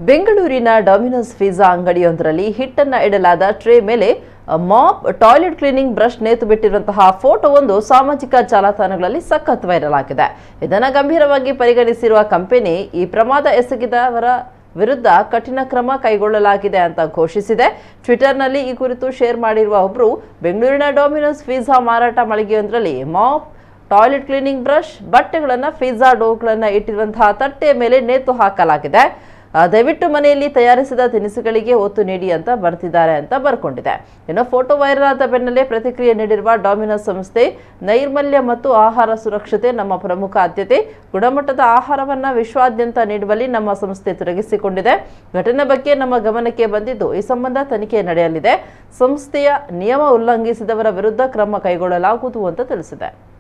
ಬೆಂಗಳೂರಿನ Domino's pizza ಅಂಗಡಿಯೊಂದರಲ್ಲಿ ಹಿಟ್ಟನ್ನ ಇಡಲಾದ ಟ್ರೇ ಮೇಲೆ ಮಾಪ್ ಟಾಯ್ಲೆಟ್ ಕ್ಲೀನಿಂಗ್ ಬ್ರಷ್ ನೇತು ಬಿಟ್ಟಿರುವಂತಹ ಫೋಟೋ ಒಂದು ಸಾಮಾಜಿಕ ಜಾಲತಾಣಗಳಲ್ಲಿ ಸಖತ್ ವೈರಲ್ ಆಗಿದೆ ಇದನ್ನು ಗಂಭೀರವಾಗಿ ಪರಿಗಣಿಸಿರುವ ಕಂಪನಿ ಈ ಪ್ರಮಾದ ಎಸಗಿದವರ ವಿರುದ್ಧ ಕಠಿಣ ಕ್ರಮ ಕೈಗೊಳ್ಳಲಾಗಿದೆ ಅಂತ ಘೋಷಿಸಿದೆ ಟ್ವಿಟರ್ನಲ್ಲಿ ಈ ಕುರಿತು ಶೇರ್ ಮಾಡಿರುವ ಒಬ್ಬರು ಬೆಂಗಳೂರಿನ ಡೊಮಿನೋಸ್ ಪಿಜ್ಜಾ ಮಾರಾಟ ಮಳಿಗೆಯೊಂದರಲ್ಲಿ ಮಾಪ್ ಟಾಯ್ಲೆಟ್ ಕ್ಲೀನಿಂಗ್ ಬ್ರಷ್ ಬಟ್ಟೆಗಳನ್ನು ಪಿಜ್ಜಾ ಡೋಗಳನ್ನು ಇಟ್ಟಿರುವಂತಹ ತಟ್ಟೆಯ ಮೇಲೆ ನೇತು ಹಾಕಲಾಗಿದೆ ಆ, ದಯವಿಟ್ಟು ಮನೆಯಲ್ಲಿ ತಯಾರಿಸಿದ ತಿನಿಸುಗಳಿಗೆ ಒತ್ತು ನೀಡಿ ಅಂತ ಬರ್ತಿದ್ದಾರೆ ಅಂತ ಬರ್ಕೊಂಡಿದೆ ಇನ್ನು ಫೋಟೋ ವೈರಲ್ ಆದ ಬೆನ್ನಲ್ಲೇ ಪ್ರತಿಕ್ರಿಯೆ ನೀಡಿರುವ ಡಾಮಿನೋಸ್ ಸಂಸ್ಥೆ ನೈರ್ಮಲ್ಯ ಮತ್ತು ಆಹಾರ ಸುರಕ್ಷತೆ ನಮ್ಮ ಪ್ರಮುಖ ಆದ್ಯತೆ ಗುಣಮಟ್ಟದ ಆಹಾರವನ್ನ ವಿಶ್ವಾದ್ಯಂತ ನೀಡುವಲ್ಲಿ ನಮ್ಮ ಸಂಸ್ಥೆ ತೊಡಗಿಸಿಕೊಂಡಿದೆ ಘಟನೆ ಬಗ್ಗೆ ನಮ್ಮ ಗಮನಕ್ಕೆ ಬಂದಿದ್ದು ಈ ಸಂಬಂಧ ತನಿಖೆ ನಡೆಯಲಿದೆ ಸಂಸ್ಥೆಯ ನಿಯಮ ಉಲ್ಲಂಘಿಸಿದವರ ವಿರುದ್ಧ ಕ್ರಮ ಕೈಗೊಳ್ಳಲಾಗುವುದು ಅಂತ ತಿಳಿಸಿದೆ